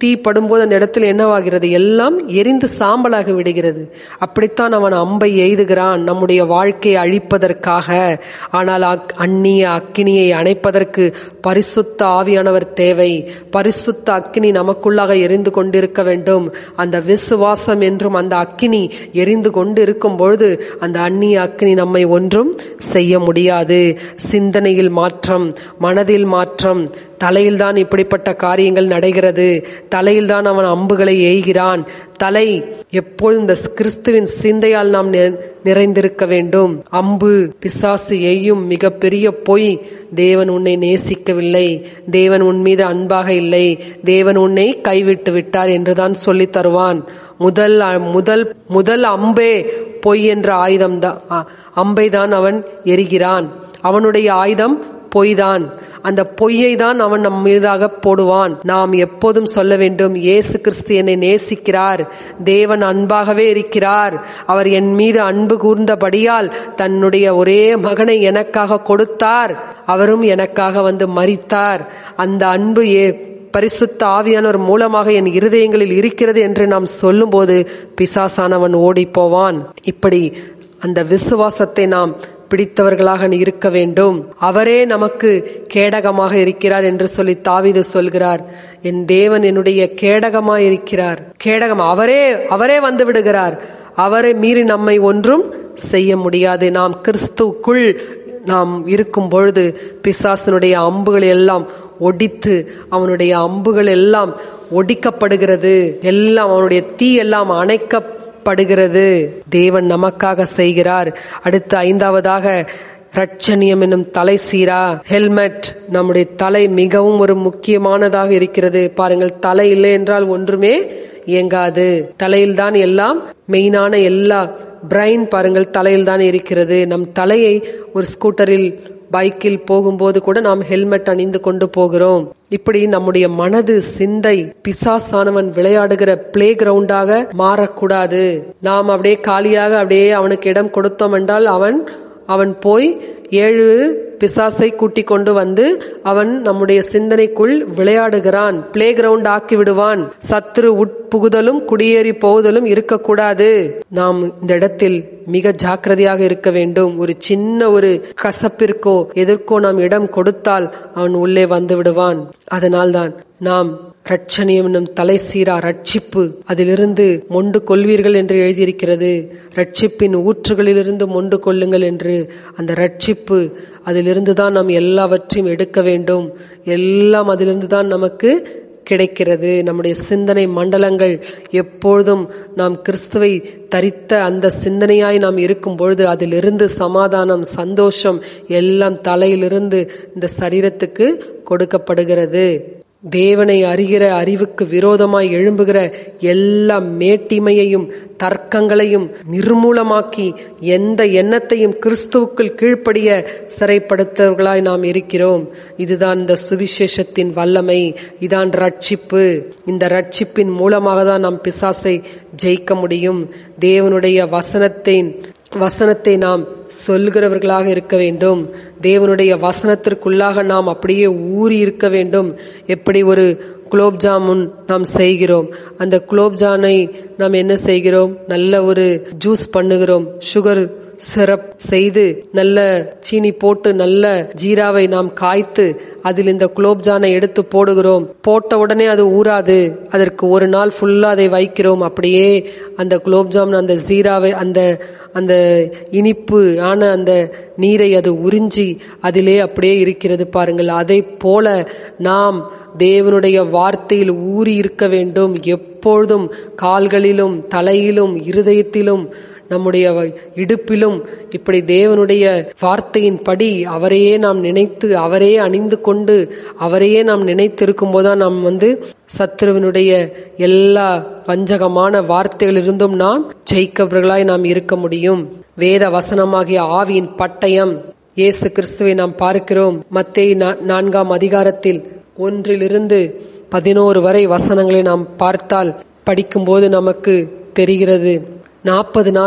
தீ படும்போது அந்த இடத்துல என்னவாகிறது எல்லாம் எரிந்து சாம்பலாக விடுகிறது அப்படித்தான் அவன் அம்பை எய்துகிறான் நம்முடைய வாழ்க்கையை அழிப்பதற்காக ஆனால் அக்- அந்நிய அக்கினியை அணைப்பதற்கு பரிசுத்த ஆவியானவர் தேவை பரிசுத்த அக்கினி நமக்குள்ளாக எரிந்து கொண்டிருக்க வேண்டும் அந்த விசுவாசம் என்றும் அந்த அக்கினி எரிந்து கொண்டு இருக்கும் பொழுது அந்த அந்நிய அக்கினி நம்மை ஒன்றும் செய்ய முடியாது சிந்தனையில் மாற்றம் மனதில் மாற்றம் தலையில்தான் இப்படிப்பட்ட காரியங்கள் நடைகிறது தலையில்தான் அவன் அம்புகளை எய்கிறான் தலை எப்பொழுதும் இந்த கிறிஸ்துவின் சிந்தையால் நாம் நி- நிறைந்திருக்க வேண்டும் அம்பு பிசாசு எய்யும் மிகப்பெரிய பொய் தேவன் உன்னை நேசிக்கவில்லை தேவன் உன் மீது அன்பாக இல்லை தேவன் உன்னை கைவிட்டு விட்டார் என்றுதான் சொல்லித் தருவான் முதல் முதல் முதல் அம்பே பொய் என்ற ஆயுதம் தான் அம்பை தான் அவன் எரிகிறான் அவனுடைய ஆயுதம் பொய்தான் அந்த பொய்யை தான் அவன் நம் மீதாக போடுவான் நாம் எப்போதும் சொல்ல வேண்டும் இயேசு கிறிஸ்து என்னை நேசிக்கிறார் தேவன் அன்பாகவே இருக்கிறார் அவர் என் மீது அன்பு கூர்ந்தபடியால் தன்னுடைய ஒரே மகனை எனக்காக கொடுத்தார் அவரும் எனக்காக வந்து மரித்தார் அந்த அன்பு ஏ பரிசுத்த ஆவியானவர் மூலமாக என் இருதயங்களில் இருக்கிறது என்று நாம் சொல்லும்போது பிசாசானவன் ஓடி போவான் இப்படி அந்த விசுவாசத்தை நாம் பிடித்தவர்களாக இருக்க வேண்டும் அவரே நமக்கு கேடகமாக இருக்கிறார் என்று சொல்லி தாவீது சொல்கிறார் என் தேவன் என்னுடைய கேடகமாய் இருக்கிறார் கேடகம் அவரே அவரே வந்து விடுகிறார் அவரை மீறி நம்மை ஒன்றும் செய்ய முடியாது நாம் கிறிஸ்துக்குள் நாம் இருக்கும் பொழுது பிசாசனுடைய அம்புகள் எல்லாம் ஒடித்து அவனுடைய அம்புகள் எல்லாம் ஒடிக்கப்படுகிறது எல்லாம் அவனுடைய தீ எல்லாம் அணைக்கப்படுகிறது தேவன் நமக்காக செய்கிறார் அடுத்து ஐந்தாவதாக ரட்சணியம் என்னும் தலை சீரா ஹெல்மெட் நம்முடைய தலை மிகவும் ஒரு முக்கியமானதாக இருக்கிறது பாருங்கள் தலை இல்லை என்றால் ஒன்றுமே இயங்காது தலையில்தான் எல்லாம் மெயினான எல்லா பிரைன் பாருங்கள் தலையில் தான் இருக்கிறது நம் தலையை ஒரு ஸ்கூட்டரில் பைக்கில் போகும்போது கூட நாம் ஹெல்மெட் அணிந்து கொண்டு போகிறோம் இப்படி நம்முடைய மனது சிந்தை பிசாசானவன் விளையாடுகிற பிளே கிரவுண்டாக மாறக்கூடாது நாம் அப்படியே காலியாக அப்படியே அவனுக்கு இடம் கொடுத்தோம் என்றால் அவன் அவன் போய் ஏழு பிசாசை கூட்டிக் கொண்டு வந்து அவன் நம்முடைய சிந்தனைக்குள் விளையாடுகிறான் பிளே கிரவுண்ட் ஆக்கி விடுவான் சத்துரு உட்புகுதலும் குடியேறி போவதலும் இருக்கக்கூடாது நாம் இந்த இடத்தில் மிக ஜாக்கிரதையாக இருக்க வேண்டும் ஒரு சின்ன ஒரு கசப்பிற்கோ எதற்கோ நாம் இடம் கொடுத்தால் அவன் உள்ளே வந்து விடுவான் அதனால்தான் நாம் ரட்சணியம் என்னும் தலை சீரா ரட்சிப்பு அதிலிருந்து மொண்டு கொள்வீர்கள் என்று எழுதியிருக்கிறது ரட்சிப்பின் ஊற்றுகளிலிருந்து மொண்டு கொள்ளுங்கள் என்று அந்த ரட்சிப்பு அதிலிருந்து தான் நாம் எல்லாவற்றையும் எடுக்க வேண்டும் எல்லாம் அதிலிருந்து தான் நமக்கு கிடைக்கிறது நம்முடைய சிந்தனை மண்டலங்கள் எப்பொழுதும் நாம் கிறிஸ்துவை தரித்த அந்த சிந்தனையாய் நாம் இருக்கும் பொழுது அதிலிருந்து சமாதானம் சந்தோஷம் எல்லாம் தலையிலிருந்து இந்த சரீரத்துக்கு கொடுக்கப்படுகிறது தேவனை அறிகிற அறிவுக்கு விரோதமாய் எழும்புகிற எல்லா மேட்டிமையையும் தர்க்கங்களையும் நிர்மூலமாக்கி எந்த எண்ணத்தையும் கிறிஸ்துவுக்குள் கீழ்ப்படிய சிறைப்படுத்தவர்களாய் நாம் இருக்கிறோம் இதுதான் இந்த சுவிசேஷத்தின் வல்லமை இதான் ரட்சிப்பு இந்த ரட்சிப்பின் மூலமாக தான் நாம் பிசாசை ஜெயிக்க முடியும் தேவனுடைய வசனத்தின் வசனத்தை நாம் சொல்கிறவர்களாக இருக்க வேண்டும் தேவனுடைய வசனத்திற்குள்ளாக நாம் அப்படியே ஊறி இருக்க வேண்டும் எப்படி ஒரு குலோப் ஜாமுன் நாம் செய்கிறோம் அந்த குலோப் ஜானை நாம் என்ன செய்கிறோம் நல்ல ஒரு ஜூஸ் பண்ணுகிறோம் சுகர் சிரப் செய்து நல்ல சீனி போட்டு நல்ல ஜீராவை நாம் காய்த்து அதில் இந்த குலோப்ஜானை எடுத்து போடுகிறோம் போட்ட உடனே அது ஊறாது அதற்கு ஒரு நாள் ஃபுல்லா அதை வைக்கிறோம் அப்படியே அந்த குலோப்ஜாமுன் அந்த ஜீராவை அந்த அந்த இனிப்பு ஆன அந்த நீரை அது உறிஞ்சி அதிலே அப்படியே இருக்கிறது பாருங்கள் அதை போல நாம் தேவனுடைய வார்த்தையில் ஊறி இருக்க வேண்டும் எப்பொழுதும் கால்களிலும் தலையிலும் இருதயத்திலும் நம்முடைய இடுப்பிலும் இப்படி தேவனுடைய வார்த்தையின் படி அவரையே நாம் நினைத்து அவரே அணிந்து கொண்டு அவரையே நாம் நினைத்திருக்கும் போதுதான் நாம் வந்து சத்ருவனுடைய எல்லா வஞ்சகமான வார்த்தைகளிலிருந்தும் நாம் ஜெயிக்கவர்களாய் நாம் இருக்க முடியும் வேத வசனமாகிய ஆவியின் பட்டயம் இயேசு கிறிஸ்துவை நாம் பார்க்கிறோம் மத்திய நான்காம் அதிகாரத்தில் ஒன்றிலிருந்து பதினோரு வரை வசனங்களை நாம் பார்த்தால் படிக்கும்போது நமக்கு தெரிகிறது நாற்பது நாள்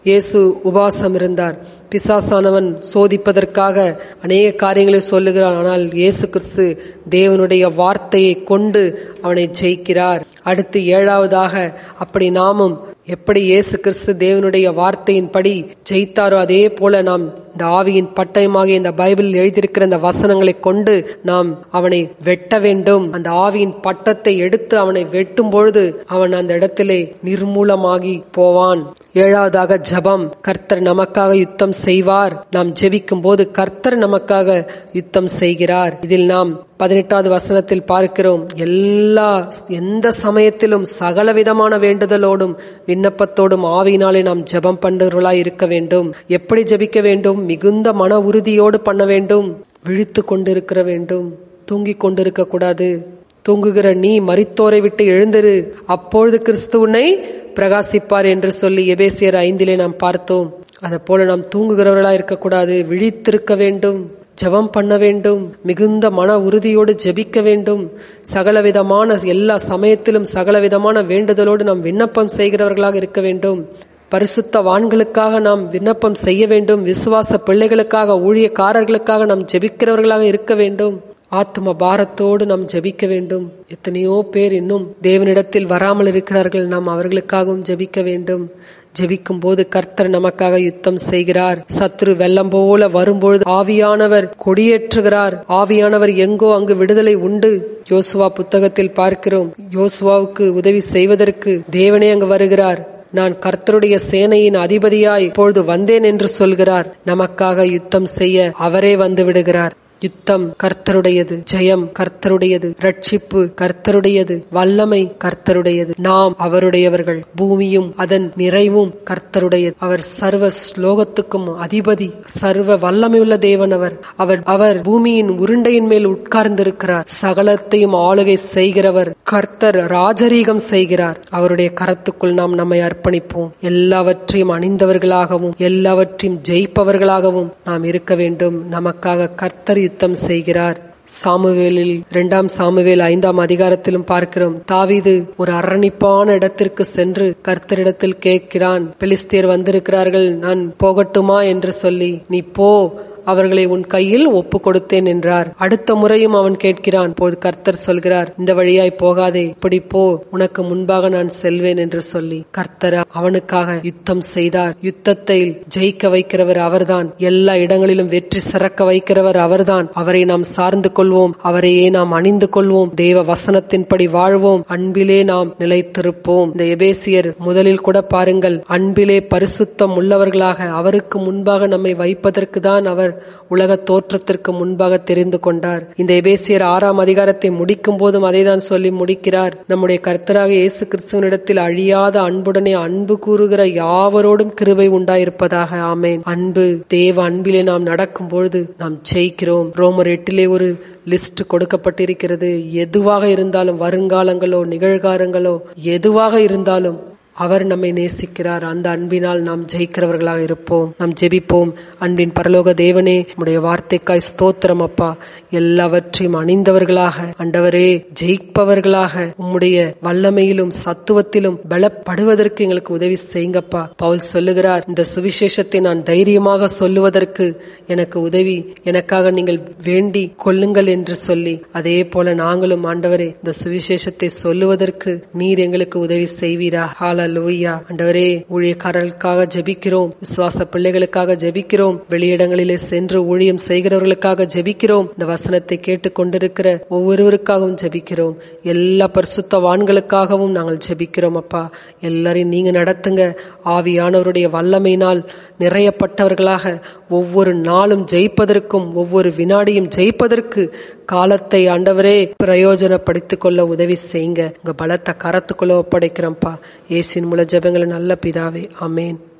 இயேசு உபாசம் இருந்தார் பிசாசானவன் சோதிப்பதற்காக அநேக காரியங்களை சொல்லுகிறான் ஆனால் இயேசு கிறிஸ்து தேவனுடைய வார்த்தையை கொண்டு அவனை ஜெயிக்கிறார் அடுத்து ஏழாவதாக அப்படி நாமும் எப்படி இயேசு கிறிஸ்து தேவனுடைய வார்த்தையின்படி ஜெயித்தாரோ அதே போல நாம் இந்த ஆவியின் பட்டயமாக இந்த பைபிளில் எழுதியிருக்கிற இந்த வசனங்களை கொண்டு நாம் அவனை வெட்ட வேண்டும் அந்த ஆவியின் பட்டத்தை எடுத்து அவனை வெட்டும் பொழுது அவன் அந்த இடத்திலே நிர்மூலமாகி போவான் ஏழாவதாக ஜபம் கர்த்தர் நமக்காக யுத்தம் செய்வார் நாம் ஜெபிக்கும் போது கர்த்தர் நமக்காக யுத்தம் செய்கிறார் இதில் நாம் பதினெட்டாவது வசனத்தில் பார்க்கிறோம் எல்லா எந்த சமயத்திலும் சகல விதமான வேண்டுதலோடும் விண்ணப்பத்தோடும் ஆவியினாலே நாம் ஜெபம் பண்ணுறவர்களாய் இருக்க வேண்டும் எப்படி ஜெபிக்க வேண்டும் மிகுந்த மன உறுதியோடு பண்ண வேண்டும் விழித்து கொண்டிருக்கிற வேண்டும் தூங்கிக் கொண்டிருக்க கூடாது தூங்குகிற நீ மரித்தோரை விட்டு எழுந்திரு அப்பொழுது கிறிஸ்து உன்னை பிரகாசிப்பார் என்று சொல்லி எபேசியர் ஐந்திலே நாம் பார்த்தோம் அதை போல நாம் தூங்குகிறவர்களா இருக்கக்கூடாது விழித்திருக்க வேண்டும் ஜெபம் பண்ண வேண்டும் மிகுந்த மன உறுதியோடு ஜெபிக்க வேண்டும் சகலவிதமான எல்லா சமயத்திலும் சகலவிதமான வேண்டுதலோடு நாம் விண்ணப்பம் செய்கிறவர்களாக இருக்க வேண்டும் பரிசுத்த வான்களுக்காக நாம் விண்ணப்பம் செய்ய வேண்டும் விசுவாச பிள்ளைகளுக்காக ஊழியக்காரர்களுக்காக நாம் ஜெபிக்கிறவர்களாக இருக்க வேண்டும் ஆத்ம பாரத்தோடு நாம் ஜெபிக்க வேண்டும் எத்தனையோ பேர் இன்னும் தேவனிடத்தில் வராமல் இருக்கிறார்கள் நாம் அவர்களுக்காகவும் ஜெபிக்க வேண்டும் ஜெபிக்கும் போது கர்த்தர் நமக்காக யுத்தம் செய்கிறார் சத்ரு வெள்ளம் போல வரும்பொழுது ஆவியானவர் கொடியேற்றுகிறார் ஆவியானவர் எங்கோ அங்கு விடுதலை உண்டு யோசுவா புத்தகத்தில் பார்க்கிறோம் யோசுவாவுக்கு உதவி செய்வதற்கு தேவனே அங்கு வருகிறார் நான் கர்த்தருடைய சேனையின் அதிபதியாய் இப்பொழுது வந்தேன் என்று சொல்கிறார் நமக்காக யுத்தம் செய்ய அவரே வந்து விடுகிறார் யுத்தம் கர்த்தருடையது ஜெயம் கர்த்தருடையது ரட்சிப்பு கர்த்தருடையது வல்லமை கர்த்தருடையது நாம் அவருடையவர்கள் பூமியும் அதன் நிறைவும் கர்த்தருடையது அவர் சர்வ ஸ்லோகத்துக்கும் அதிபதி சர்வ வல்லமையுள்ள தேவன் அவர் அவர் அவர் பூமியின் உருண்டையின் மேல் உட்கார்ந்திருக்கிறார் சகலத்தையும் ஆளுகை செய்கிறவர் கர்த்தர் ராஜரீகம் செய்கிறார் அவருடைய கரத்துக்குள் நாம் நம்மை அர்ப்பணிப்போம் எல்லாவற்றையும் அணிந்தவர்களாகவும் எல்லாவற்றையும் ஜெயிப்பவர்களாகவும் நாம் இருக்க வேண்டும் நமக்காக கர்த்தர் யுத்தம் செய்கிறார் சாமுவேலில் இரண்டாம் சாமுவேல் ஐந்தாம் அதிகாரத்திலும் பார்க்கிறோம் தாவீது ஒரு அரணிப்பான இடத்திற்கு சென்று கர்த்தரிடத்தில் கேட்கிறான் பெலிஸ்தியர் வந்திருக்கிறார்கள் நான் போகட்டுமா என்று சொல்லி நீ போ அவர்களை உன் கையில் ஒப்பு கொடுத்தேன் என்றார் அடுத்த முறையும் அவன் கேட்கிறான் போது கர்த்தர் சொல்கிறார் இந்த வழியாய் போகாதே இப்படி போ உனக்கு முன்பாக நான் செல்வேன் என்று சொல்லி கர்த்தர் அவனுக்காக யுத்தம் செய்தார் யுத்தத்தை ஜெயிக்க வைக்கிறவர் அவர்தான் எல்லா இடங்களிலும் வெற்றி சிறக்க வைக்கிறவர் அவர்தான் அவரை நாம் சார்ந்து கொள்வோம் அவரையே நாம் அணிந்து கொள்வோம் தேவ வசனத்தின்படி வாழ்வோம் அன்பிலே நாம் நிலைத்திருப்போம் இந்த எபேசியர் முதலில் கூட பாருங்கள் அன்பிலே பரிசுத்தம் உள்ளவர்களாக அவருக்கு முன்பாக நம்மை வைப்பதற்கு தான் அவர் உலக தோற்றத்திற்கு முன்பாக தெரிந்து கொண்டார் இந்த எபேசியர் ஆறாம் அதிகாரத்தை முடிக்கும் போதும் அதை தான் சொல்லி முடிக்கிறார் நம்முடைய கர்த்தராக இயேசு கிறிஸ்துவனிடத்தில் அழியாத அன்புடனே அன்பு கூறுகிற யாவரோடும் கிருபை உண்டாயிருப்பதாக ஆமேன் அன்பு தேவ அன்பிலே நாம் நடக்கும் பொழுது நாம் ஜெயிக்கிறோம் ரோமர் எட்டிலே ஒரு லிஸ்ட் கொடுக்கப்பட்டிருக்கிறது எதுவாக இருந்தாலும் வருங்காலங்களோ நிகழ்காலங்களோ எதுவாக இருந்தாலும் அவர் நம்மை நேசிக்கிறார் அந்த அன்பினால் நாம் ஜெயிக்கிறவர்களாக இருப்போம் நாம் ஜெபிப்போம் அன்பின் பரலோக தேவனே உடைய வார்த்தைக்காய் ஸ்தோத்திரம் அப்பா எல்லாவற்றையும் அணிந்தவர்களாக அண்டவரே ஜெயிப்பவர்களாக உம்முடைய வல்லமையிலும் சத்துவத்திலும் பலப்படுவதற்கு எங்களுக்கு உதவி செய்யுங்கப்பா பவுல் சொல்லுகிறார் இந்த சுவிசேஷத்தை நான் தைரியமாக சொல்லுவதற்கு எனக்கு உதவி எனக்காக நீங்கள் வேண்டி கொள்ளுங்கள் என்று சொல்லி அதே போல நாங்களும் ஆண்டவரே இந்த சுவிசேஷத்தை சொல்லுவதற்கு நீர் எங்களுக்கு உதவி செய்வீரா ஹால லோய்யா ஆண்டவரே ஊழியக்காரர்களுக்காக ஜெபிக்கிறோம் விசுவாச பிள்ளைகளுக்காக ஜெபிக்கிறோம் வெளியிடங்களிலே சென்று ஊழியம் செய்கிறவர்களுக்காக ஜெபிக்கிறோம் இந்த வசனத்தை கேட்டுக் கொண்டிருக்கிற ஒவ்வொருவருக்காகவும் ஜெபிக்கிறோம் எல்லா பரிசுத்தவான்களுக்காகவும் நாங்கள் ஜெபிக்கிறோம் அப்பா எல்லாரையும் நீங்க நடத்துங்க ஆவியானவருடைய வல்லமையினால் நிறையப்பட்டவர்களாக ஒவ்வொரு நாளும் ஜெயிப்பதற்கும் ஒவ்வொரு வினாடியும் ஜெயிப்பதற்கு காலத்தை ஆண்டவரே பிரயோஜனப்படுத்திக் கொள்ள உதவி செய்யுங்க உங்க பலத்த கரத்துக்குள்ள ஒப்படைக்கிறோம்ப்பா இயேசுவின் மூல ஜெபங்களை நல்ல பிதாவே அமேன்